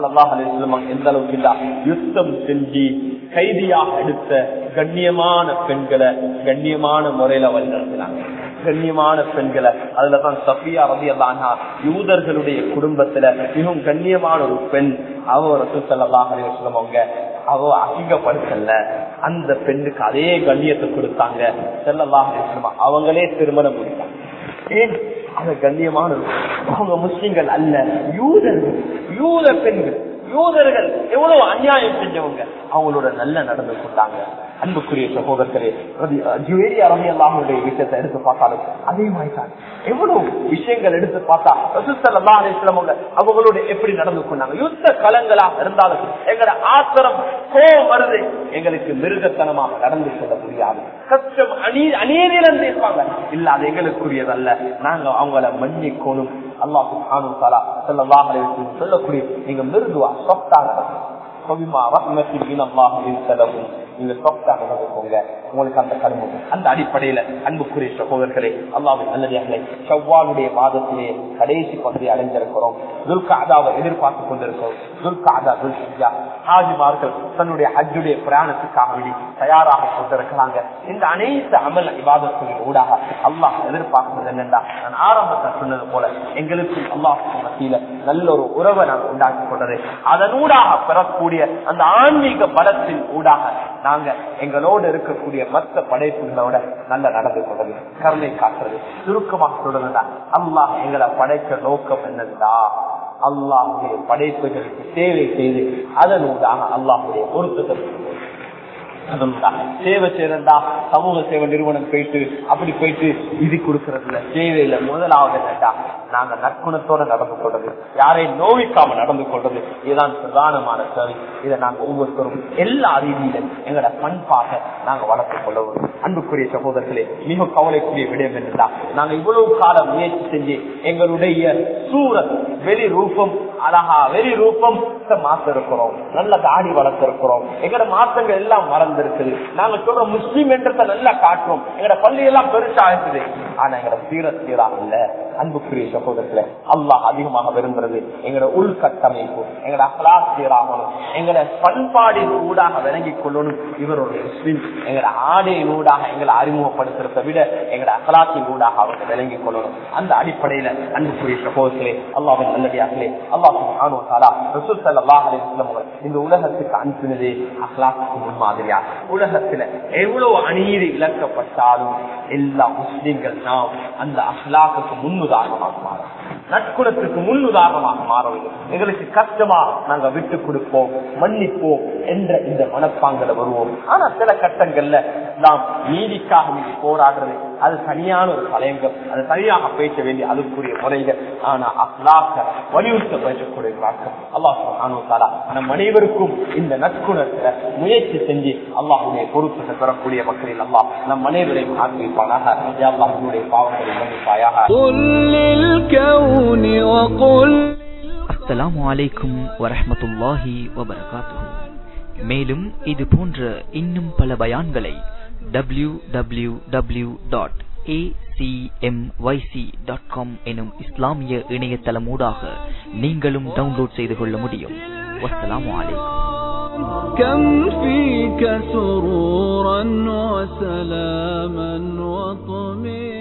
எந்த அளவுக்கு இல்ல யுத்தம் செஞ்சு கைதியாக எடுத்த கண்ணியமான பெண்களை கண்ணியமான முறையில வழிநடத்தினாங்க கண்ணியமான பெண்களை அதுலதான் சஃபியா ரவி அல்லானா யூதர்களுடைய குடும்பத்துல மிகவும் கண்ணியமான ஒரு பெண் அவர் ரசூசல்லாஹ் அவங்க அவ அசிங்கப்படுத்தல அந்த பெண்ணுக்கு அதே கண்ணியத்தை கொடுத்தாங்க செல்லல்லாஹ் அவங்களே திருமணம் முடித்தாங்க ஏன் அந்த கண்ணியமான அவங்க முஸ்லிம்கள் அல்ல யூதர்கள் யூத பெண்கள் யூதர்கள் எவ்வளவு அநியாயம் செஞ்சவங்க அவங்களோட நல்ல நடந்து கொண்டாங்க அன்புக்குரிய சகோதரர்களே ஜுவேரி அரபி அல்லாஹுடைய விஷயத்தை எடுத்து பார்த்தாலும் அதே மாதிரி தான் எவ்வளவு விஷயங்கள் எடுத்து பார்த்தா ரசூசல்லா அலிஸ்லாமங்க அவங்களோட எப்படி நடந்து கொண்டாங்க யுத்த களங்களாக இருந்தாலும் எங்களோட ஆத்திரம் கோபம் வருது எங்களுக்கு மிருகத்தனமாக நடந்து கொள்ள முடியாது கஷ்டம் அநீ அநீதியிலிருந்து இருப்பாங்க இல்ல அது எங்களுக்குரியதல்ல நாங்க அவங்கள மன்னிக்கணும் அல்லாஹு ஆனும் சாலா சொல்லலாம் சொல்லக்கூடிய நீங்க மிருதுவா சொத்தாக கவிமா ரத்னத்தின் அல்லாஹ் செலவும் நீங்க சொத்தாக நடந்துக்கோங்க உங்களுக்கு அந்த கரும அந்த அடிப்படையில அன்புக்குரிய சகோதரர்களே அல்லாவின் நல்லடியார்களே செவ்வாளுடைய மாதத்திலே கடைசி பகுதியை அடைஞ்சிருக்கிறோம் துல்காதாவை எதிர்பார்த்து கொண்டிருக்கிறோம் துல்காதா துல்கியா ஹாஜிமார்கள் தன்னுடைய ஹஜ்ஜுடைய பிரயாணத்துக்காக வேண்டி தயாராக கொண்டிருக்கிறாங்க இந்த அனைத்து அமல் விவாதத்தின் ஊடாக அல்லாஹ் எதிர்பார்க்கிறது என்னென்றா நான் ஆரம்பத்தில் சொன்னது போல எங்களுக்கு அல்லாஹ் மத்தியில நல்ல ஒரு உறவை நான் உண்டாக்கி கொண்டது அதனூடாக பெறக்கூடிய அந்த ஆன்மீக பலத்தின் ஊடாக நாங்க எங்களோடு இருக்கக்கூடிய மற்ற படைப்புகளோட நல்ல நடந்து கொண்டது கருணை காட்டுறது சுருக்கமாக சொல்றதுதான் அல்லாஹ் எங்களை படைக்க நோக்கம் என்னதுடா அல்லாஹுடைய படைப்புகளுக்கு சேவை செய்து அதனூடாக அல்லாஹுடைய பொருத்தத்தை சேவை செய்யறா சமூக சேவை நிறுவனம் போயிட்டு அப்படி போயிட்டு இது கொடுக்கறதுல சேவையில முதலாவது என்னடா நாங்க நற்குணத்தோட நடந்து கொள்றது யாரையும் நோவிக்காம நடந்து கொள்றது இதுதான் பிரதானமான சேவை இதை நாங்க ஒவ்வொருத்தரும் எல்லா ரீதியிலும் எங்களோட பண்பாக நாங்க வளர்த்துக் கொள்ளவும் அன்புக்குரிய சகோதரர்களே மிக கவலைக்குரிய விடயம் என்றுதான் நாங்க இவ்வளவு காலம் முயற்சி செஞ்சு எங்களுடைய சூரத் வெளி ரூபம் அழகா வெளி ரூபம் மாத்த இருக்கிறோம் நல்ல தாடி வளர்த்திருக்கிறோம் எங்களோட மாற்றங்கள் எல்லாம் மறந்திருக்குது நாங்க சொல்ற முஸ்லீம் என்றதை நல்லா காட்டுறோம் எங்களோட பள்ளி எல்லாம் பெருசா இருக்குது ஆனா எங்களோட சீர சீரா இல்ல அன்புக்குரிய சகோதரத்துல அல்லாஹ் அதிகமாக விரும்புறது எங்களோட உள்கட்டமைப்பு எங்களோட அகலா சீராகணும் எங்களோட பண்பாடின் ஊடாக விளங்கிக் கொள்ளணும் இவர் ஒரு முஸ்லீம் எங்களோட ஆடையின் ஊடாக எங்களை அறிமுகப்படுத்துறதை விட எங்களோட அகலாத்தின் ஊடாக அவங்க விளங்கிக் கொள்ளணும் அந்த அடிப்படையில அன்புக்குரிய சகோதரர்களே அல்லாவின் நல்லடியார்களே அல்லாஹ் இந்த உலகத்துக்கு அனுப்பினதே அஹ்லாத்துக்கு முன்மாதிரியா உலகத்துல எவ்வளவு அநீதி இழக்கப்பட்டாலும் எல்லா முஸ்லீம்கள் நாம் அந்த அஹ்லாக்குக்கு முன்னுதாரணமாக மாறும் நட்குணத்துக்கு முன்னுதாரணமாக மாற வேண்டும் எங்களுக்கு கஷ்டமா நாங்க விட்டு கொடுப்போம் மன்னிப்போம் என்ற இந்த மனப்பாங்கல வருவோம் ஆனா சில கட்டங்கள்ல நாம் நீதிக்காக நீதி போராடுறது அது தனியான ஒரு தலையங்கம் அது தனியாக பேச வேண்டிய அதுக்குரிய முறைகள் ஆனா அஹ்லாக்க வலியுறுத்தப்படக்கூடியவர்களாக அல்லாஹ் சுப்ஹானஹு வ தஆலா நம் அனைவருக்கும் இந்த நற்குணத்தை முயற்சி செஞ்சு அல்லாஹ்வுடைய பொறுப்பை பெறக்கூடிய மக்களில் அல்லாஹ் நம் அனைவரையும் ஆக்கியிருப்பானாக யா அல்லாஹ் நம்முடைய பாவங்களை மன்னிப்பாயாக قل للكون وقل அஸ்ஸலாமு அலைக்கும் வரஹ்மத்துல்லாஹி வபரகாத்துஹு மேலும் இது போன்ற இன்னும் பல பயான்களை W W W dot dot com எனும் இஸ்லாமிய இணையதளமூடாக நீங்களும் டவுன்லோட் செய்து கொள்ள முடியும் வஸ்ஸலாமு அலைக்கும் كم فيك سرورا وسلاما وطمئنا